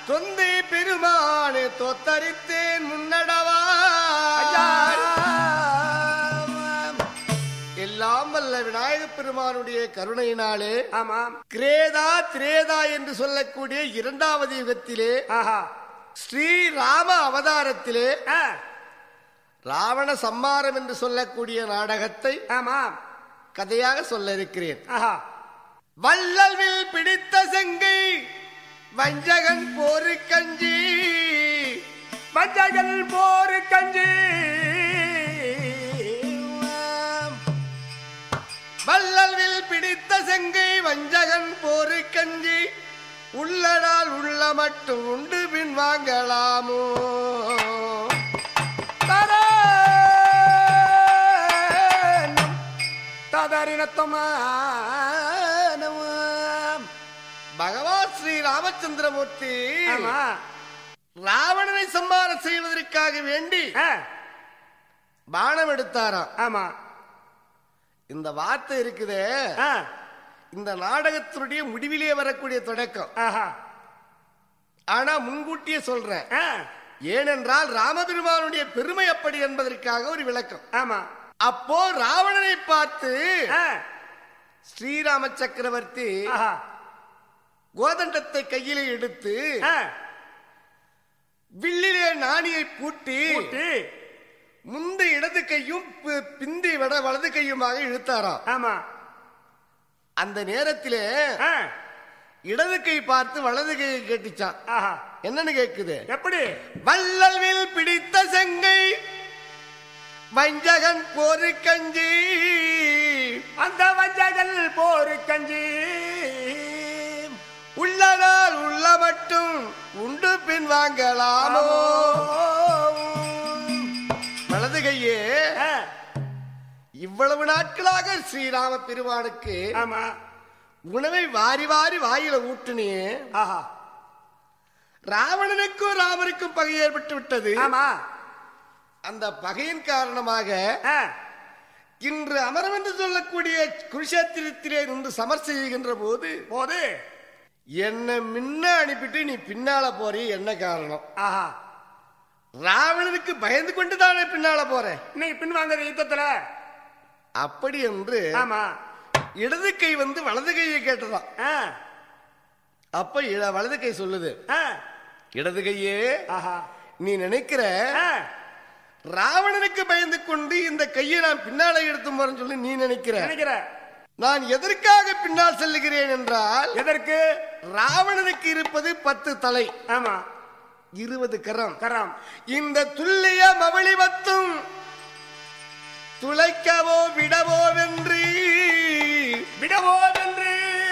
தொந்தை பெருமானே தோத்தரித்தேன் முன்னடவா ஐயா. எல்லாம் வல்ல விநாயகப் பெருமானுடைய கருணையினாலே ஆமாம் கிரேதா திரேதா என்று சொல்லக்கூடிய இரண்டாவது யுகத்திலே ஆஹா ஸ்ரீ ராம அவதாரத்திலே ஆ, ராவண சம்மாரம் என்று சொல்லக்கூடிய நாடகத்தை ஆமாம் கதையாக சொல்ல இருக்கிறேன் ஆஹா வள்ளல்வில் பிடித்த செங்கை வஞ்சகன் போருக்கஞ்சி வஞ்சகல் போரு கஞ்சி வள்ளல்வில் பிடித்த செங்கை வஞ்சகன் போருக்கஞ்சி உள்ளடால் உள்ள மட்டும் உண்டு பின் வாங்கலாமோ ததறினத்தமானவம் பகவான் ஸ்ரீ ராமச்சந்திரமூர்த்தி ஆமா ராவணனை சம்மாரம் செய்வதற்காக வேண்டி ஆ, பானம் எடுத்தாராம் ஆமா இந்த வார்த்தை இருக்குதே ஆ, இந்த நாடகத்தினுடைய முடிவிலே வரக்கூடிய தொடக்கம் ஆஹா ஆனா முன்கூட்டியே சொல்றேன் ஆ, ஏனென்றால் ராமபெருமானுடைய பெருமை அப்படி என்பதற்காக ஒரு விளக்கம் ஆமா அப்போ ராவணனை பார்த்து ஆ, ஸ்ரீராம சக்கரவர்த்தி ஆஹா கோதண்டத்தை கையிலே எடுத்து ஆ, வில்லிலே நாணியை பூட்டி கூட்டி முந்த இடது கையும் பி- பிந்தி விட வலது கையுமாக இழுத்தாராம் ஆமா அந்த நேரத்திலே ஆ, இடது கை பார்த்து வலது கையை கேட்டுச்சான் ஆஹா என்னன்னு கேக்குது எப்படி வள்ளல்வில் பிடித்த செங்கை வஞ்சகன் போரு கஞ்சி அந்த வஞ்சகல் போரு கஞ்சி உள்ளதால் உள்ள மட்டும் உண்டு பின் வாங்கலாமோ வலது கையே ஆ, இவ்வளவு நாட்களாக ஸ்ரீராம பெருமானுக்கு ஆமா உணவை வாரி வாரி வாயில ஊட்டுனியே ஆஹா ராவணனுக்கும் ராமருக்கும் பகை ஏற்பட்டு விட்டது ஆமா அந்த பகையின் காரணமாக ஆ, இன்று அமரம் என்று சொல்லக்கூடிய குருஷேத்திரத்திலே நின்று சமர் செய்கின்ற போது போது என்னை முன்ன அனுப்பிட்டு நீ பின்னால போறீ என்ன காரணம் ஆஹா ராவணனுக்கு பயந்து கொண்டு தானே பின்னால போறேன் இன்னைக்கு பின்வாங்குற யுத்தத்துல அப்படி என்று ஆமா இடது கை வந்து வலது கையை கேட்டதாம் ஆ, அப்ப இட- வலது கை சொல்லுது ஆ, இடது கையே ஆஹா நீ நினைக்கிற ஆ, ராவணனுக்கு பயந்து கொண்டு இந்த கையை நான் பின்னால எடுத்து போறேன்னு சொல்லி நீ நினைக்கிற நினைக்கிற நான் எதற்காக பின்னால் செல்லுகிறேன் என்றால் எதற்கு ராவணனுக்கு இருப்பது பத்து தலை ஆமா இருபது கரம் கரம் இந்த துல்லிய மவளிவத்தும் துளைக்கவோ விடவோ வென்று விடவோவென்று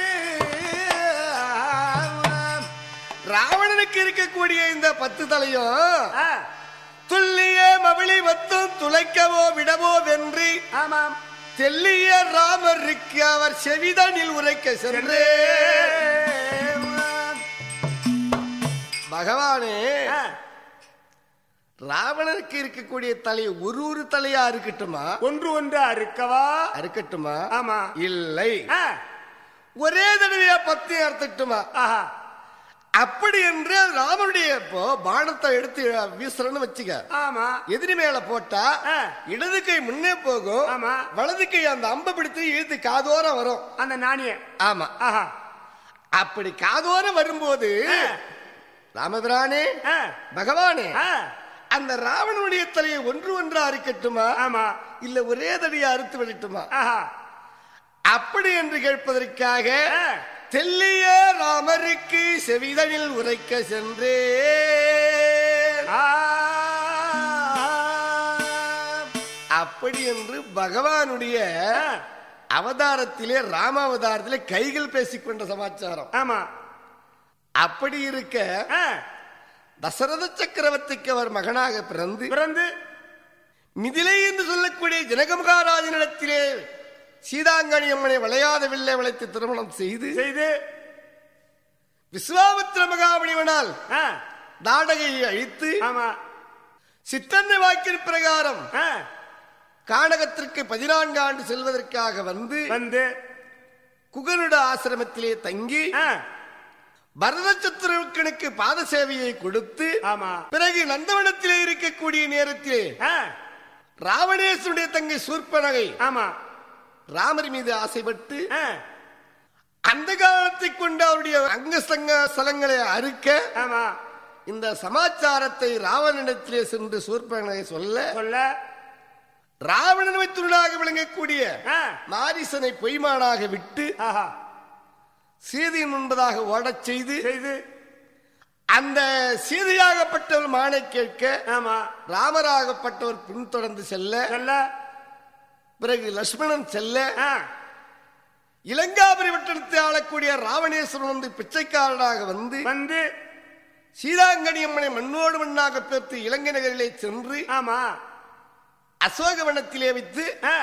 ராவணனுக்கு இருக்கக்கூடிய இந்த பத்து தலையும் ஆ, துல்லிய மவளிவத்தும் துளைக்கவோ விடவோ வென்று ஆமாம் தெல்லிய ராமருக்கு அவர் செவிதனில் உரைக்க சென்று பகவானே ஆ, ராவணனுக்கு இருக்கக்கூடிய தலை ஒரு ஒரு தலையா இருக்கட்டுமா ஒன்று ஒன்று அறுக்கவா அறுக்கட்டுமா ஆமா இல்லை ஆ, ஒரே தடவையா பத்தி அறுத்துட்டுமா ஆஹா அப்படி என்று ராமனுடைய இப்போ பானத்தை எடுத்து வீசுறன்னு வச்சுக்க ஆமா எதிரி மேல போட்டா ஆ. இடது கை முன்னே போகும் ஆமா. வலது கை அந்த அம்பை பிடித்து இழுத்து காதோரம் வரும் அந்த நாணய ஆமா ஆஹா அப்படி காதோரம் வரும்போது ஆ. ராமபிரானே ஆ, பகவானே ஆ, அந்த ராவணனுடைய தலையை ஒன்று ஒன்றா அறுக்கட்டுமா ஆமா இல்ல ஒரே தடியா அறுத்து விடட்டுமா ஆஹா அப்படி என்று கேட்பதற்காக ஆ. தெல்லிய ராமருக்கு செவிதனில் உரைக்க சென்றே ஆ, அப்படி என்று பகவானுடைய ஆ, அவதாரத்திலே ராம அவதாரத்திலே கைகள் பேசிக்கொண்ட சமாச்சாரம் ஆமா அப்படி இருக்க ஆ, தசரத சக்கரவர்த்திக்கு அவர் மகனாக பிறந்து பிறந்து மிதிலை என்று சொல்லக்கூடிய ஜனக மகாராஜனிடத்திலே சீதாங்கனி அம்மனை விளையாத வில்லை விளைத்து திருமணம் செய்து செய்து விஸ்வாமித்திர மகாமுனிவனால் ஆ, நாடகையை அழித்து ஆமா சித்தன்னை வாக்கின் பிரகாரம் ஆ, கானகத்திற்கு பதினான்கு ஆண்டு செல்வதற்காக வந்து வந்து குகனுட ஆசிரமத்திலே தங்கி ஆ, பரதச்சத்துருக்கனுக்கு பாத சேவையை கொடுத்து ஆமா பிறகு நந்தவனத்திலே இருக்கக்கூடிய நேரத்திலே ஆ, ராவணேஸ்வருடைய தங்கை சூர்பனகை ஆமா ராமர் மீது ஆசைப்பட்டு ஆ, அந்த காலத்தை கொண்டு அவருடைய அங்கசங்க ஸ்தலங்களை அறுக்க ஆமா இந்த சமாச்சாரத்தை ராவணனிடத்திலே சென்று சூர்பனகை சொல்ல சொல்ல ராவணன் வைத்துள்ளாக விளங்கக்கூடிய ஆ, மாரிசனை பொய்மானாக விட்டு ஆஹா சீதையின் முன்பதாக ஓடச் செய்து செய்து அந்த சீதையாகப்பட்டவர் மானை கேட்க ஆமா ராமராகப்பட்டவர் பின்தொடர்ந்து செல்ல சொல்ல பிறகு லட்சுமணன் செல்ல ஆ, இலங்காபுரி வட்டத்தை ஆளக்கூடிய ராவணேஸ்வரன் வந்து பிச்சைக்காரனாக வந்து வந்து சீதாங்கனி அம்மனை மண்ணோடு மண்ணாக பெற்று இலங்கை நகரிலே சென்று ஆமா அசோகவனத்திலே வைத்து ஆ,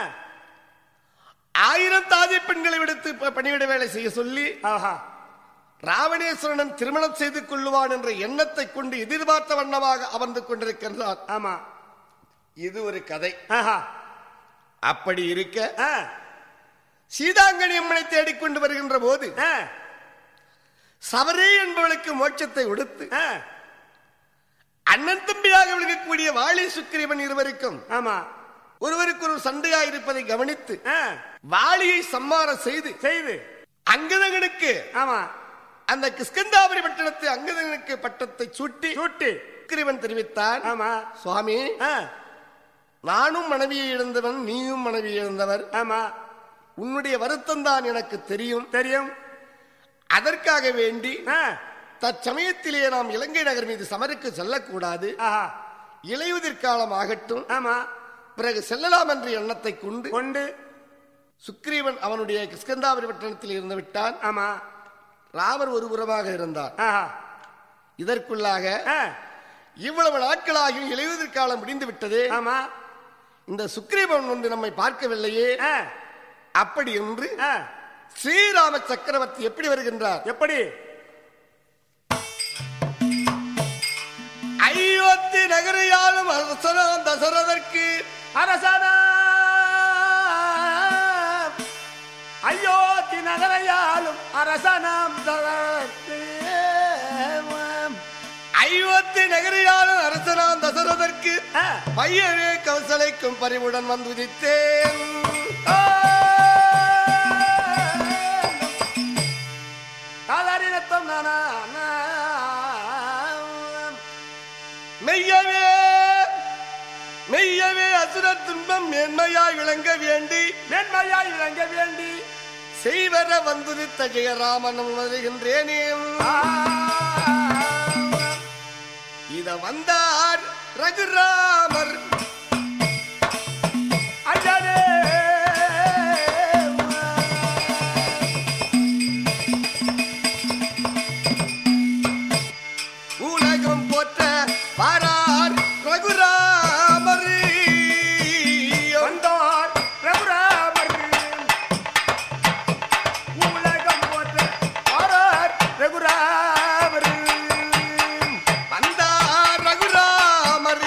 ஆயிரம் தாதி பெண்களை விடுத்து ப- பணிவிட வேலை செய்ய சொல்லி ஆஹா ராவணேஸ்வரன் திருமணம் செய்து கொள்ளுவான் என்ற எண்ணத்தை கொண்டு எதிர்பார்த்த வண்ணமாக அமர்ந்து கொண்டிருக்கின்றார் ஆமா இது ஒரு கதை ஆஹா அப்படி இருக்க ஆ, சீதாங்கனி அம்மனை தேடிக்கொண்டு வருகின்ற போது ஆ, சபரி என்பவளுக்கு மோட்சத்தை உடுத்து ஆ, அண்ணன் தம்பியாக விளங்கக்கூடிய வாலி சுக்கிரீவன் இருவருக்கும் ஆமா ஒருவருக்கு ஒரு சண்டையாக இருப்பதை கவனித்து ஆ, வாலியை சம்மாரம் செய்து செய்து அங்கதகனுக்கு ஆமா அந்த கிஷ்கந்தாபுரி பட்டணத்தை அங்கதகனுக்கு பட்டத்தை சூட்டி சுட்டி சுக்கிரீவன் தெரிவித்தான் ஆமா சுவாமி ஆ, நானும் மனைவியை இழந்தவன் நீயும் மனைவியை இழந்தவர் ஆமா உன்னுடைய வருத்தம் தான் எனக்கு தெரியும் தெரியும் அதற்காக வேண்டி ஆ, தற்சமயத்திலே நாம் இலங்கை நகர் மீது சமருக்கு செல்லக்கூடாது ஆஹா இலையுதிர் காலம் ஆகட்டும் ஆமா பிறகு செல்லலாம் என்ற எண்ணத்தை கொண்டு கொண்டு சுக்ரீவன் அவனுடைய கிஷ்கந்தாபுரி பட்டணத்தில் இருந்து விட்டான் ஆமா ராமர் ஒரு புறமாக இருந்தார் ஆஹா இதற்குள்ளாக ஆ, இவ்வளவு நாட்களாகியும் இலையுதிர் காலம் முடிந்து விட்டது ஆமா இந்த சுக்ரீவன் வந்து நம்மை பார்க்கவில்லையே ஆ, அப்படி என்று ஆ, ஸ்ரீராம சக்கரவர்த்தி எப்படி வருகின்றார் எப்படி அயோத்தி நகரையாலும் அரசனாம் தசரதற்கு அரசனா அயோத்தி நகரையாலும் அரசனாம் தரத்து. அயோத்தி நகரையாலும் அரசனாம் தசரதற்கு ஆ, பையவே கௌசலைக்கும் பறிவுடன் வந்து உதித்தேன் ஆ. காதாரினத்தம் நானா நா. மெய்யவே மெய்யவே அசுர துன்பம் மேன்மையாய் விளங்க வேண்டி மேன்மையாய் விளங்க வேண்டி செய்வர வந்துதித்த ஜெயராமனும் வருகின்றேனே ஆ. இத வந்தார் ரகுராமர் ஐயனே. உலகம் போற்ற வாரார் ரகுராமர் வந்தார் ரகுராமர். உலகம் போற்ற ஆரார் ரகுராமர். வந்தார் ரகுராமர்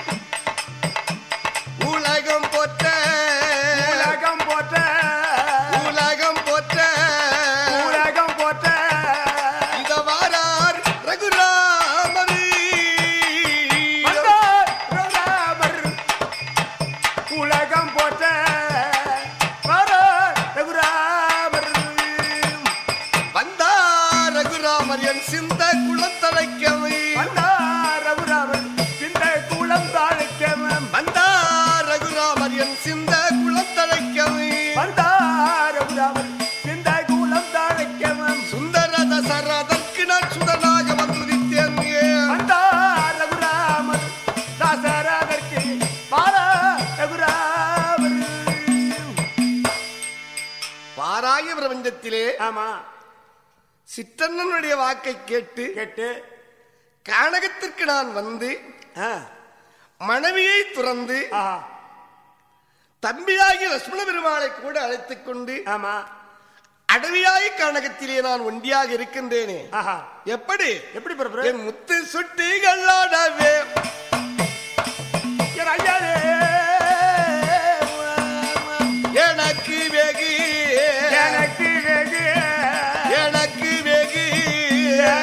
உலகம் போற்ற உலகம் போற்ற உலகம் போற்ற உலகம் போற்ற இத வாரார் ரகுராமர் வந்தார் ரகுராமர். உலகம் போற்ற ஆரார் ரகுராமர். வந்தார் ரகுராமர் என் சிந்த குளத்தலைக்கவை வந்தார் ரகுராமர். இந்த குளம் தாழைக்கவம். வந்தார் ரகுராமர் என் சிந்த குளத்தலைக்கவை வந்தார் ரகுராமர். இந்த குளம் தாழைக்கவம். சுந்தர தசரதற்கு நான் சுதனாக வந்துதித்தேன் வந்தார் ரகுராமர். தாசரதற்கு பாலா ரகுராமர். வாராய பிரபஞ்சத்திலே ஆமா சிற்றண்ணனுடைய வாக்கை கேட்டு கேட்டு கானகத்திற்கு நான் வந்து ஆ, மனைவியை துறந்து ஆஹா, தம்பியாகி லட்சுமண பெருமாளை கூட அழைத்துக் கொண்டு ஆமா அடவியாய் கானகத்திலே நான் ஒண்டியாக இருக்கின்றேனே ஆஹா எப்படி எப்படி பிரபு என் முத்து சுட்டிகளோடவே என் ஐயாரே எனக்கு வெகு எனக்கு வெகு எனக்கு வெகு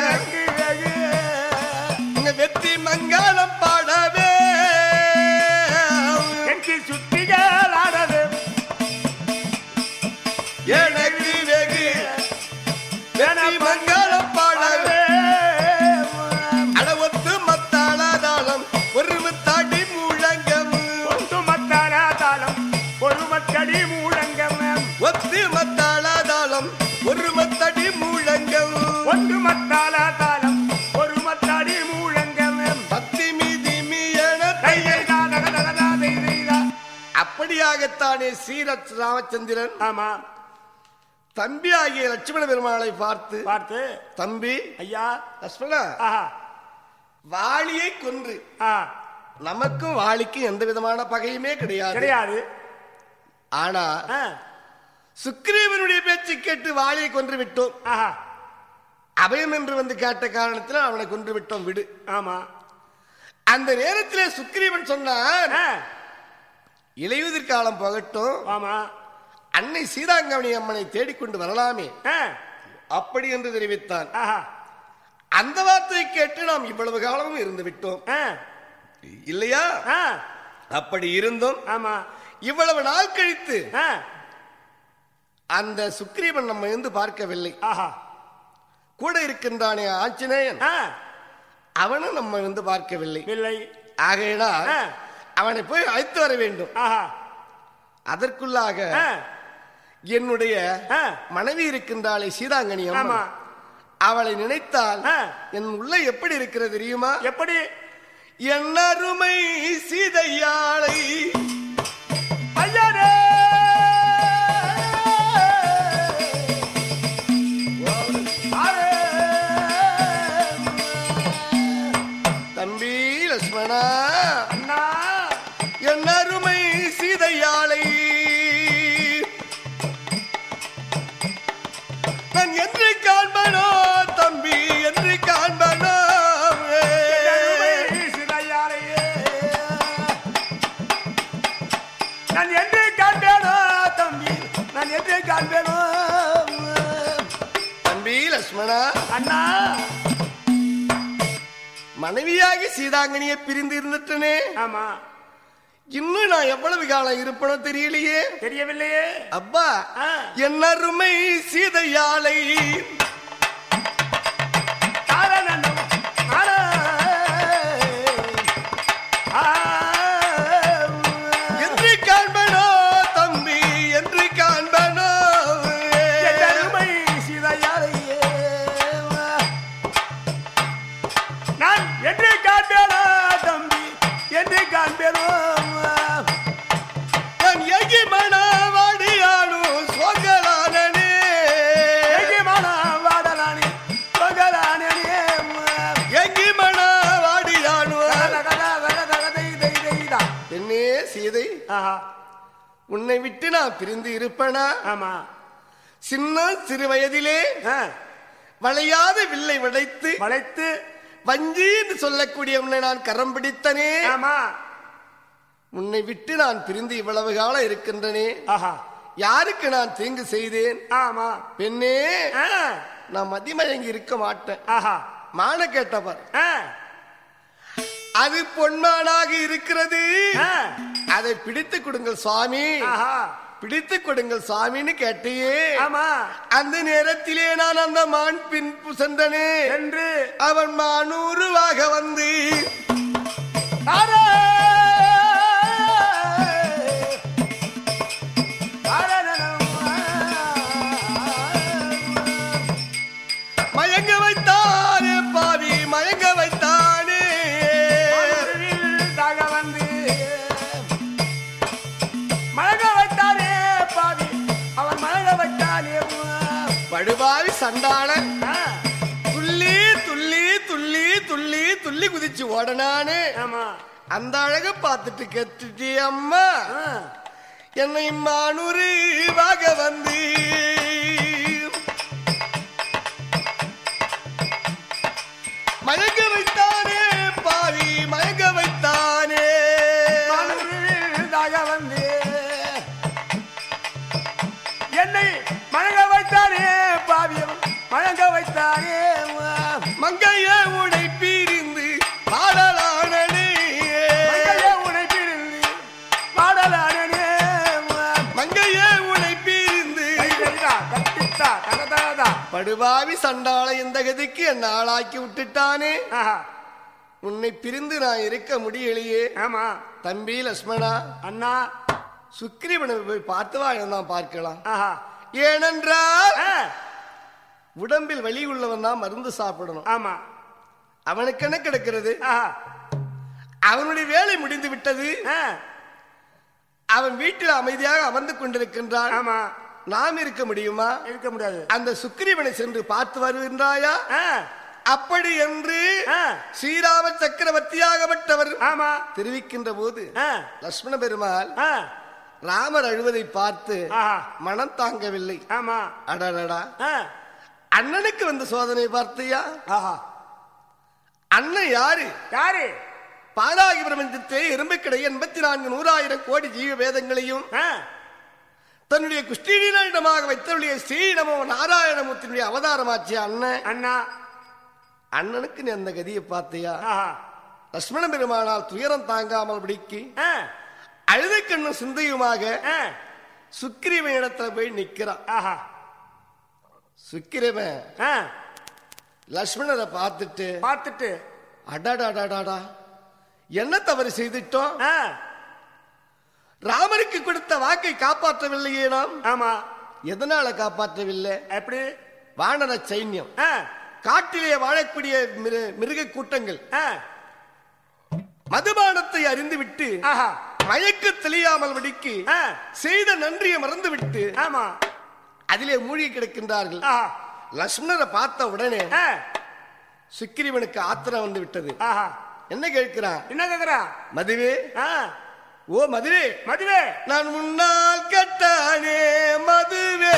ஒன்று மத்தால தாளம் ஒரு மத்தாடி மூழங்கம் பத்தி மீதி மீயன தையை தாதக தகதா தைதா அப்படியாகத்தானே ஸ்ரீரத் ராமச்சந்திரன் ஆமா தம்பி ஆகிய லட்சுமண பெருமாளை பார்த்து பார்த்து தம்பி ஐயா லட்சுமணா ஆஹா வாளியை கொன்று ஆ நமக்கும் வாளிக்கும் எந்த விதமான பகையுமே கிடையாது கிடையாது ஆனா ஆ, சுக்ரீவனுடைய பேச்சு கேட்டு வாளியை கொன்று விட்டோம் ஆஹா அபயம் என்று வந்து கேட்ட காரணத்தில் அவனை கொன்று விட்டோம் விடு ஆமா அந்த நேரத்திலே சுக்ரீவன் சொன்னான் ஆ, இலையுதிர் காலம் போகட்டும் ஆமா அன்னை சீதாங்கமணி அம்மனை தேடிக்கொண்டு வரலாமே ஆ, அப்படி என்று தெரிவித்தான் ஆஹா அந்த வார்த்தையை கேட்டு நாம் இவ்வளவு காலமும் இருந்து விட்டோம் ஆ, இல்லையா ஆ, அப்படி இருந்தும் ஆமா இவ்வளவு நாள் கழித்து ஆ, அந்த சுக்ரீவன் நம்ம இருந்து பார்க்கவில்லை ஆஹா கூட இருக்கின்றானே ஆஞ்சநேயன் ஆ, அவனும் நம்ம வந்து பார்க்கவில்லை இல்லை ஆகையினால் ஆ. அவனை போய் அழைத்து வர வேண்டும் ஆஹா அதற்குள்ளாக ஆ, என்னுடைய ஆ, மனைவி இருக்கின்றாளே சீதாங்கனி அம்மன். ஆமா அவளை நினைத்தால் ஆ. என் உள்ள எப்படி இருக்கிறது தெரியுமா எப்படி என் அருமை சீதையாளை ஐயாடே ஆரே. தம்பி லட்சுமணா அண்ணா என் அருமை சீதையாளை நான் என்று காண்பனோ தம்பி என்று காண்பனோ என் சிறையாளையே. நான் என்று காண்பேனோ தம்பி நான் என்று காண்பேனோ தம்பி லட்சுமணா அண்ணா மனைவியாகி சீதாங்கனியை பிரிந்து இருந்துட்டனே ஆமா இன்னும் நான் எவ்வளவு காலம் இருப்பனோ தெரியலையே தெரியவில்லையே அப்பா ஆ. என் அருமை சீதையாளை தாரணனம். ஆரே. ஆ. என்று காண்பனோ தம்பி என்று காண்பனோ என் அருமை சிறையாளையே. நான் என்று காண்பேனோ தம்பி என்று காண்பேனோ நான் எகி மணவாடியானும் சோகலானனே எஜமானா வாடலானே, பகலானே. எங்கி மணவாடியானும் கத, கத, கத, கத, தை, தை, தைதா. என்னே சீதை ஆஹா, உன்னை விட்டு நான் பிரிந்து இருப்பனா ஆமா சின்ன சிறு வயதிலே ஆ, வளையாத வில்லை விடைத்து வளைத்து வஞ்சி என்று சொல்லக்கூடிய உன்னை நான் கரம் பிடித்தனே ஆமா உன்னை விட்டு நான் பிரிந்து இவ்வளவு காலம் இருக்கின்றனே ஆஹா யாருக்கு நான் தீங்கு செய்தேன் ஆமா பெண்ணே ஆ, நான் மதிமயங்கி இருக்க மாட்டேன் ஆஹா மான கேட்டவர் ஆ, அது பொன்மானாக இருக்கிறது ஆ, அதை பிடித்து கொடுங்கள் சுவாமி ஆஹா பிடித்து கொடுங்கள் சுவாமின்னு கேட்டியே ஆமா அந்த நேரத்திலே நான் அந்த மான் பின் சென்றனே என்று அவன் மானூருவாக வந்து ஆரே. ஆரனனம். மயங்க வைத்தானே பாவி மயங்க வைத்தானே மனதில் தாக வந்து மழக வைத்தானே பாவி அவன் மழக வைத்தானே படுபாவி சண்டான ஆ, துள்ளி துள்ளி துள்ளி துள்ளி துள்ளி குதிச்சு ஓடனானே ஆமா அந்த அழக பார்த்துட்டு கெட்டுட்டே அம்மா ஆ, என்னை மானூருவாக வந்து மயங்க வைத்தானே பாவி மயங்க வைத்தானே மனதில் தாக வந்து என்னை மழக வைத்தானே பாவி அவன் மழக வைத்தானே மங்கைய உடை பிரிந்து பாடலானே மங்கைய உனை பிரிந்து பாடலானே மங்கைய உடை பிரிந்து கட்டித்தா தகதாதா படுபாவி சண்டாள இந்த கதிக்கு என்ன ஆளாக்கி விட்டுட்டானே ஆஹா உன்னை பிரிந்து நான் இருக்க முடியலையே ஆமா தம்பி லட்சுமணா அண்ணா சுக்ரீவனை போய் பார்த்து வா தான் பார்க்கலாம் ஆஹா ஏனென்றால் ஆ, உடம்பில் வலி உள்ளவன் தான் மருந்து சாப்பிடணும் ஆமா அவனுக்கு என்ன கிடக்கிறது ஆஹா. அவனுடைய வேலை முடிந்து விட்டது ஆ. அவன் வீட்டில் அமைதியாக அமர்ந்து கொண்டிருக்கின்றான் ஆமா நாம் இருக்க முடியுமா இருக்க முடியாது அந்த சுக்கிரீவனை சென்று பார்த்து வருகின்றாயா ஆ. அப்படி என்று ஆ. ஸ்ரீராம சக்கரவர்த்தியாகப்பட்டவர் ஆமா தெரிவிக்கின்ற போது ஆ. லட்சுமண பெருமாள் ஆ. ராமர் அழுவதை பார்த்து ஆஹா. மனம் தாங்கவில்லை ஆமா அடடடா ஆ. அண்ணனுக்கு வந்த சோதனை பார்த்தியா ஆஹா. அண்ணன் யாரு யாரு பாராகி பிரபஞ்சத்தை எறும்புக்கிடை எண்பத்தி நான்கு நூறாயிரம் கோடி ஜீவ வேதங்களையும் ஆ. தன்னுடைய குஷ்டீனிடமாக வைத்தருடைய ஸ்ரீநமோ நாராயணமூர்த்தியினுடைய அவதாரமாச்சிய அண்ணன் அண்ணா அண்ணனுக்கு நீ அந்த கதியை பார்த்தியா ஆஹா. லட்சுமண பெருமானால் துயரம் தாங்காமல் பிடிக்கி ஆ. அழுதை கண்ணும் சிந்தையுமாக ஆ. சுக்கிரீவன் இடத்துல போய் நிக்கிறான் ஆஹா. சுக்கிரவன் ஆ. லட்சுமணரை பார்த்துட்டு பார்த்துட்டு அடடாடாடாடா என்ன தவறு செய்துட்டோம் ஆ. ராமருக்கு கொடுத்த வாக்கை காப்பாற்றவில்லையே நாம் ஆமா எதனால காப்பாற்றவில்லை எப்படி வானர சைன்யம் ஆ. காட்டிலே வாழக்கூடிய மிரு- மிருக கூட்டங்கள் ஆ. மதுபானத்தை அறிந்துவிட்டு ஆஹா. மயக்க தெளியாமல் விடிக்கு ஆ. செய்த நன்றியை மறந்துவிட்டு ஆமா அதிலே மூழ்கி கிடக்கின்றார்கள் ஆஹா. லட்சுமணரை பார்த்த உடனே ஆ. சுக்கிரீவனுக்கு ஆத்திரம் வந்து விட்டது ஆஹா. என்ன கேட்கிறான் என்ன கேக்குறா மதுவே ஆ. ஓ மதுவே மதுவே நான் முன்னால் கட்டானே மதுவே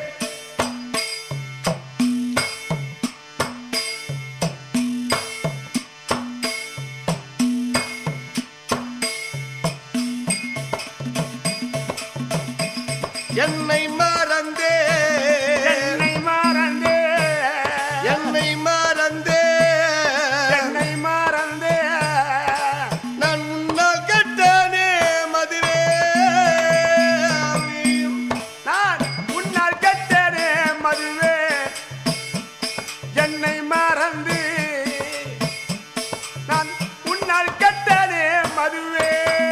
என்னை மறந்தே என்னை மறந்தே என்னை மறந்தே என்னை மறந்தே நான் முன்னால் கட்டானே மதுவே நான் உன்னால் கெட்டனே மதுவே என்னை மறந்து நான் உன்னால் கெட்டனே மதுவே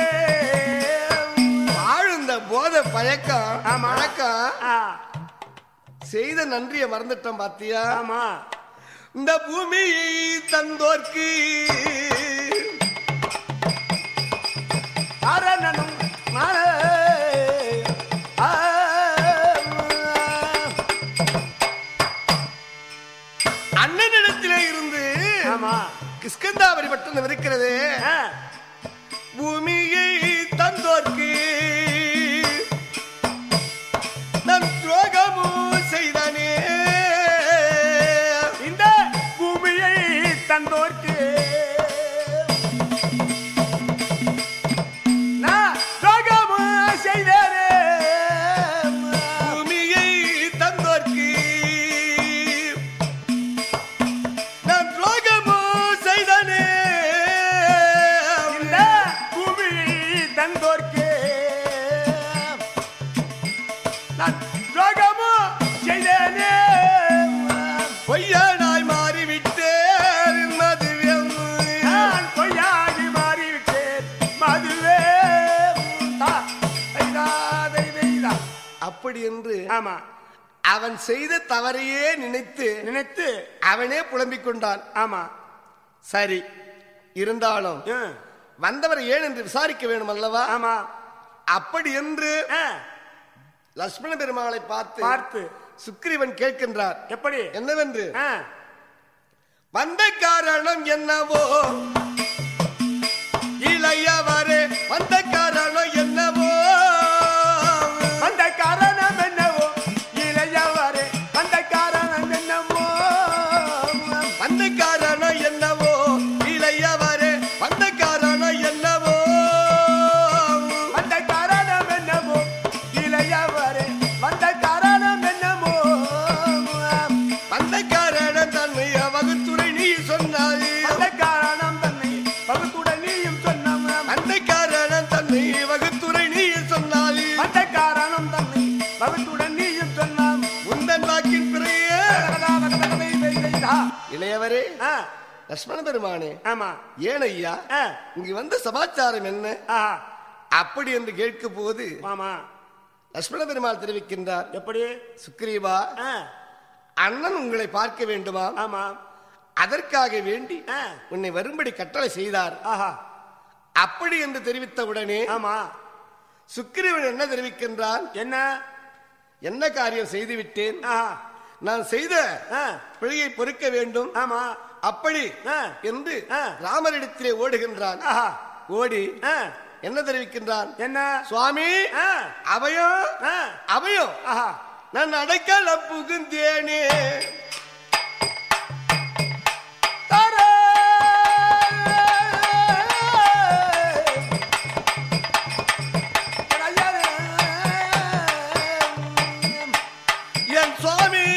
ஆழ்ந்த போத பழக்கம் ஆமா. பழக்கம் ஆ, செய்த நன்றியை மறந்துட்டோம் பாத்தியா ஆமா இந்த பூமியை தந்தோர்க்கு அரணனும் மன ஆ, அண்ணனிடத்திலே இருந்து ஆமா கிஷ்கந்தாபரி பட்டணம் இருக்கிறது ஆ, பூமியை தந்தோர்க்கு நான் துரோகமும் செய்தானே இந்த பூமியை தந்தோர்க்கு நான் துரோகமும் செய்தேனே. பூமியை தந்தோர்க்கு நான் துரோகமும் செய்தானே இந்த பூமியை தந்தோர்க்கு நான் துரோகமும் செய்தேனே. பொய்யானாய் மாறிவிட்டேன் மதுவியம் நான் பொய்யாகி மாறிவிட்டேன் மதுவே தா, தைதா, தை, தைதா. அப்படி என்று ஆமா அவன் செய்த தவறையே நினைத்து நினைத்து அவனே புலம்பிக் கொண்டான் ஆமா சரி இருந்தாலும் ஆ, வந்தவரை ஏன் என்று விசாரிக்க வேண்டும் அல்லவா ஆமா அப்படி என்று ஆ, லட்சுமண பெருமாளை பார்த்து பார்த்து சுக்ரீவன் கேட்கின்றார் எப்படி என்னவென்று ஆ, வந்த காரணம் என்னவோ இளையவரே வந்த காரணம் என்னவோ அந்த காரணம் என்னவோ இளையவரே அந்த காரணம் என்னவோ வந்த காரணம் என்னவோ இளையவரே வந்த காரணம் என்னவோ அந்த காரணம் என்னவோ இளையவரே வந்த காரணம் என்னவோ வந்த காரணம் தன்மை வகுத்துறை நீ சொன்னாய் அந்த காரணம் தன்னை பகுத்துடன் நீயும் சொன்ன அந்த காரணம் தன்னை வகுத்துறை நீ சொன்னாய் அந்த காரணம் தன்னை பகுத்துடன் நீயும் சொன்னாம் உந்தன் வாக்கின் பிறையே இளையவரே ஆ, லட்சுமண பெருமானே ஆமா ஏன் ஐயா ஆ, இங்கு வந்த சமாச்சாரம் என்ன ஆ, அப்படி என்று கேட்கும் போது ஆமா லட்சுமண பெருமாள் தெரிவிக்கின்றார் எப்படி சுக்ரீவா ஆ, அண்ணன் உங்களை பார்க்க வேண்டுமா ஆமா அதற்காக வேண்டி ஆ. உன்னை வரும்படி கட்டளை செய்தார் ஆஹா அப்படி என்று தெரிவித்த உடனே ஆமா சுக்கிரவன் என்ன தெரிவிக்கின்றான் என்ன என்ன காரியம் செய்து விட்டேன் ஆஹா நான் செய்த ஆ, பிழையை பொறுக்க வேண்டும் ஆமா அப்படி ஆ. என்று ஆ. ராமரிடத்திலே ஓடுகின்றான் ஆஹா ஓடி ஆ, என்ன தெரிவிக்கின்றான் என்ன சுவாமி ஆ, அபயம் ஆ, அபயம் ஆஹா நான் அடைக்கல புகுந்தேனே தாரே! ஐயாரே! என் சுவாமி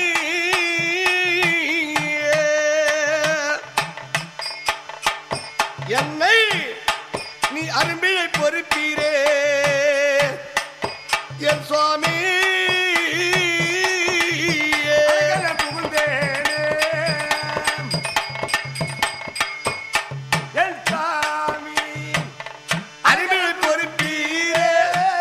என்னை நீ அரும்பிழை பொறுப்பீரே என் சுவாமி அழகல புகுந்தேனே. என் சாமி அரும்பிழை பொறுப்பீரே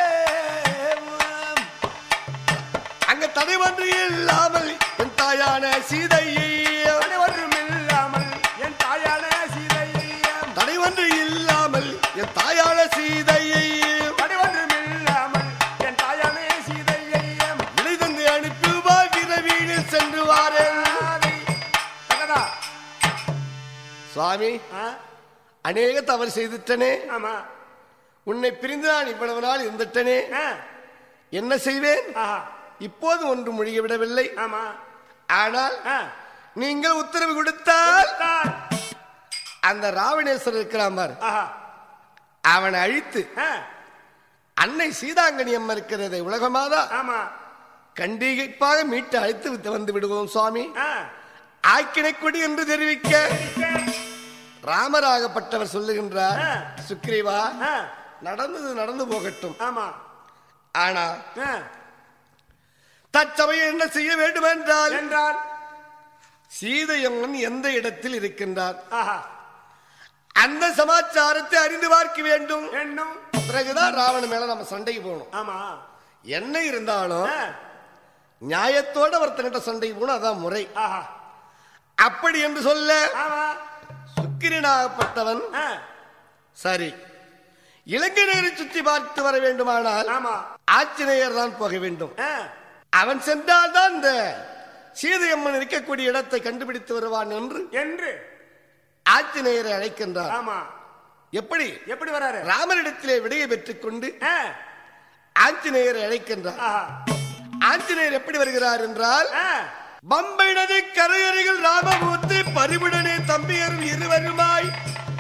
அங்க தடை ஒன்று இல்லாமல் என் தாயான சீதையை ஒன்றுமில்லாமல் என் தாயான சீதையம் தடை ஒன்று இல்லாமல் என் தாயான சீதையை ஒன்றுமில்லாமல் என் தாயான சீதையம் விலை தந்து அனுப்புவா வீணில் சென்று வாரேன் தகதா சுவாமி ஆ, அநேக தவறு செய்துட்டனே ஆமா உன்னை பிரிந்து நான் இவ்வளவு நாள் இருந்துட்டனே ஆ, என்ன செய்வேன் ஆஹா இப்போது ஒன்று மொழிய விடவில்லை ஆமா ஆனால் ஆ, நீங்கள் உத்தரவு கொடுத்தால் தான். அந்த ராவணேஸ்வரர் இருக்கிறான் பார் ஆஹா அவனை அழித்து ஆ, அன்னை சீதாங்கனி அம்மா இருக்கிறதை உலகமாதா ஆமா கண்டிப்பாக மீட்டு அழைத்து விட்டு வந்து விடுவோம் சுவாமி ஆ, ஆக்கினை கொடி என்று தெரிவிக்க ராமராகப்பட்டவர் சொல்லுகின்றார் ஆ. சுக்ரீவா ஆ, நடந்தது நடந்து போகட்டும் ஆமா ஆனா ஆ, தற்சமயம் என்ன செய்ய வேண்டும் என்றால் என்றால் சீதையம்மன் எந்த இடத்தில் இருக்கின்றார் ஆஹா அந்த சமாச்சாரத்தை அறிந்து பார்க்க வேண்டும் என்னும் பிறகுதான் ராவண மேல நம்ம சண்டைக்கு போகணும் ஆமா என்ன இருந்தாலும் ஆ, நியாயத்தோட ஒருத்தங்கிட்ட சண்டைக்கு போகணும் அதான் முறை ஆஹா அப்படி என்று சொல்ல ஆமா சுக்கிரனாகப்பட்டவன் ஆ, சரி இலங்கை நகரை சுற்றி பார்த்து வர வேண்டுமானால் ஆமா ஆஞ்சநேயர் தான் போக வேண்டும் ஆ, அவன் சென்றால்தான் இந்த சீதையம்மன் இருக்கக்கூடிய இடத்தை கண்டுபிடித்து வருவான் என்று என்று ஆஞ்சநேயரை அழைக்கின்றார் ஆமா எப்படி எப்படி வராரு ராமனிடத்திலே விடையை பெற்றுக் கொண்டு ஆ, ஆஞ்சநேயரை அழைக்கின்றார் ஆஹா ஆஞ்சநேயர் எப்படி வருகிறார் என்றால் ஆ, பம்பை நதி கரையருகில் ராமமூர்த்தி பரிவுடனே தம்பியரும் இருவருமாய்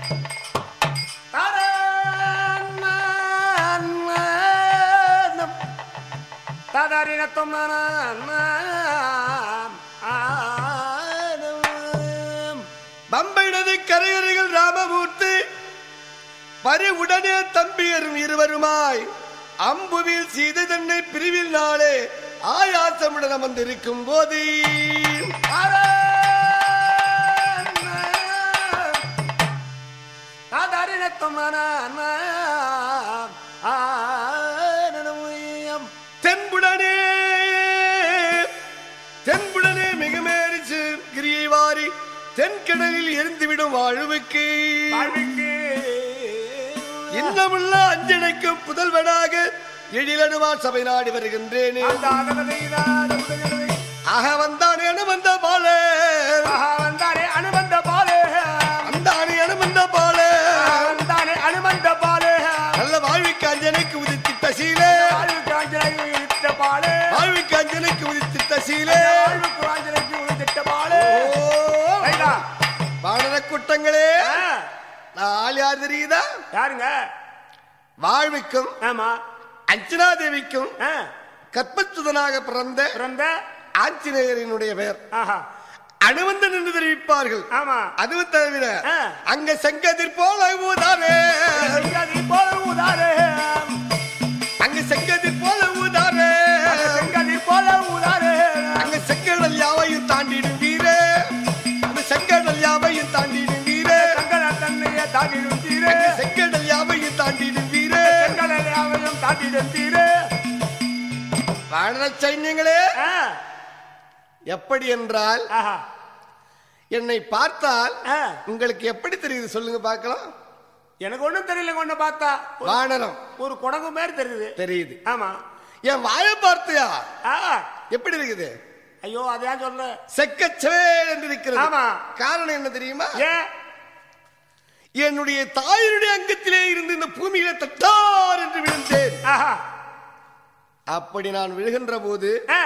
தாதாரினத்தம் பம்பை நதி கரையருகில் ராமமூர்த்தி பரிவுடனே தம்பியரும் இருவருமாய் அம்புவில் சீதை தன்னை பிரிவில் நாளே ஆயாசமுடன் அமர்ந்திருக்கும் போது தென்புடனே தென்புடனே மிக மேரிச்சு கிரியை வாரி தென்கடலில் எரிந்துவிடும் வாழ்வுக்கு இன்னமுள்ள அஞ்சனைக்கும் புதல்வனாக எழிலனுமா சபை நாடி வருகின்றேனே ஆக வந்தானே அனுமந்த பாலே அனுமந்த பாலே அந்தானே அனுமந்த பாலே வந்தானே அனுமந்த பாலே நல்ல வாழ்விக்கு அஞ்சனைக்கு உதித்திட்ட சீலே வாழ்வுக்கு ஆஞ்சநேயர் உயிர்த்த பாலே வாழ்விக்கு அஞ்சனைக்கு உதித்திட்ட சீலே வாழ்வுக்கு ஆஞ்சநேயருக்கு உயிர்த்திட்ட பாலே ஓ ரைட்டா? வானர கூட்டங்களே ஆ, நான் ஆள் யார் தெரியுதா யாருங்க வாழ்விக்கும் ஆமா அஞ்சனா தேவிக்கும் ஆ, கற்பச்சுதனாக பிறந்த பிறந்த ஆஞ்சநேயரினுடைய பெயர் ஆஹா அணுவந்தன் என்று தெரிவிப்பார்கள் ஆமா அதுவும் தவிர ஆ. அங்க செங்கதிர் போல ஊதாரே செங்கதி போல ஊதாரே அங்க செங்கதிர் போல ஊதாரே செங்கதி போல ஊதாரே அங்க செங்கடல் யாவையும் தாண்டிடும் வீரே அந்த செங்கடல் யாவையும் தாண்டிடும் வீரே செங்கல தன்னைய தாண்டிடும் தீரே அங்க செங்கடல் யாவையும் தாண்டிடும் வீரே செங்கலை யாவையும் தாண்டிடும் தீரே வானர சைன்யங்களே ஆ, எப்படி என்றால் ஆஹா என்னை பார்த்தால் ஆ. உங்களுக்கு எப்படி தெரியுது சொல்லுங்க பார்க்கலாம் எனக்கு ஒண்ணும் தெரியல ஒண்ணு பார்த்தா ஒரு- வானரம் ஒரு குடங்கு மாதிரி தெரியுது தெரியுது ஆமா என் வாயை பார்த்தியா ஆ எப்படி இருக்குது ஐயோ அதையா சொல்ல செக்கச்சவே என்று இருக்கிறது ஆமா. காரணம் என்ன தெரியுமா ஏன் என்னுடைய தாயினுடைய அங்கத்திலே இருந்து இந்த பூமியில தட்டார் என்று விழுந்தேன் ஆஹா அப்படி நான் விழுகின்ற போது ஆ,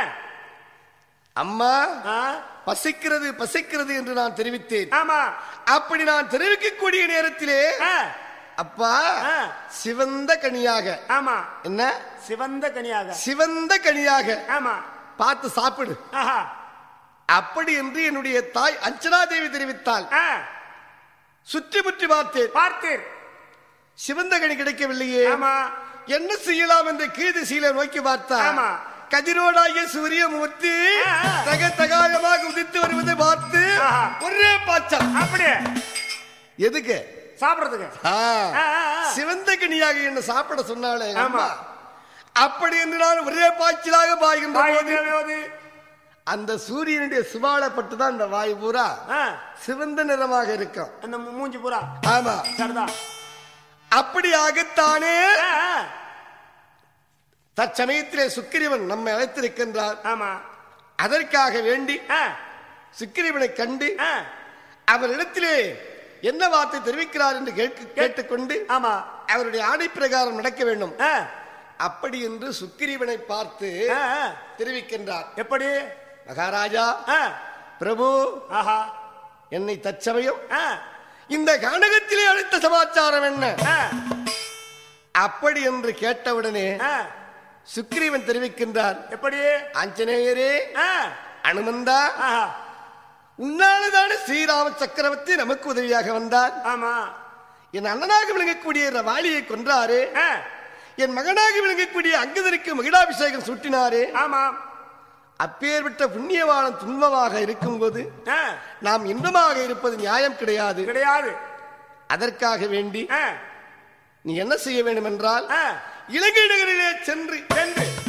அம்மா ஆ, பசிக்கிறது பசிக்கிறது என்று நான் தெரிவித்தேன் ஆமா அப்படி நான் தெரிவிக்கக்கூடிய நேரத்திலே ஆ, அப்பா ஆ. சிவந்த கனியாக ஆமா என்ன சிவந்த கனியாக சிவந்த கனியாக ஆமா பார்த்து சாப்பிடு ஆஹா அப்படி என்று என்னுடைய தாய் அஞ்சனா தேவி தெரிவித்தாள் ஆ, சுற்றி முற்றி பார்த்தேன் பார்த்தீர் சிவந்த கனி கிடைக்கவில்லையே ஆமா என்ன செய்யலாம் என்று கீழ் திசையில நோக்கி பார்த்தார் ஆமா. கதிரோடாகிய சூரிய மூர்த்தி ஆ, ஆ. தக தகாயமாக உதித்து வருவதை பார்த்து ஆஹா. ஒரே பாய்ச்சல் அப்படியே எதுக்கு சாப்பிடுறதுக்கு ஆ, ஆ, ஆ, ஆ. சிவந்த கனியாக என்ன சாப்பிட சொன்னாலே எங்க ஆமா. அம்மா அப்படி என்று நான் ஒரே பாய்ச்சலாக பாய்கின்ற வாய் போது தேவையோது. அந்த சூரியனுடைய சுபாலப்பட்டு தான் இந்த வாய் பூரா ஆ, சிவந்த நிறமாக இருக்கும் அந்த மூ- மூஞ்சி பூரா ஆமா சரிதான் அப்படியாகத்தானே ஆ, ஆ, தற்சமயத்திலே சுக்கிரவன் நம்மை அழைத்திருக்கின்றார் ஆமா அதற்காக வேண்டி ஆ, சுக்கிரவனை கண்டு ஆ, அவரிடத்திலே என்ன வார்த்தை தெரிவிக்கிறார் என்று கேட்க கேட்டுக்கொண்டு ஆமா அவருடைய ஆணை பிரகாரம் நடக்க வேண்டும் ஆ, அப்படி என்று சுக்கிரீவனை பார்த்து ஆ, ஆ. தெரிவிக்கின்றார் எப்படி மகாராஜா ஆ, பிரபு ஆஹா என்னை தற்சமயம் ஆ, இந்த கானகத்திலே அழைத்த சமாச்சாரம் என்ன ஆ, அப்படி என்று கேட்டவுடனே ஆ. சுக்கிரீவன் தெரிவிக்கின்றார் எப்படி ஆஞ்சநேயரே ஆ, அனுமந்தா ஆஹா உன்னாலதான ஸ்ரீராம சக்கரவர்த்தி நமக்கு உதவியாக வந்தார் ஆமா என் அண்ணனாக விளங்கக்கூடிய ரவாலியை கொன்றாரு ஆ, என் மகனாக விளங்கக்கூடிய அங்கதருக்கு மகிழாபிஷேகம் சூட்டினாரே ஆமா அப்பேற்பட்ட புண்ணியவாளன் துன்பமாக இருக்கும்போது ஆ, நாம் இன்பமாக இருப்பது நியாயம் கிடையாது கிடையாது அதற்காக வேண்டி ஆ, நீ என்ன செய்ய வேண்டும் என்றால் ஆ, இலங்கை நகரிலே சென்று சென்று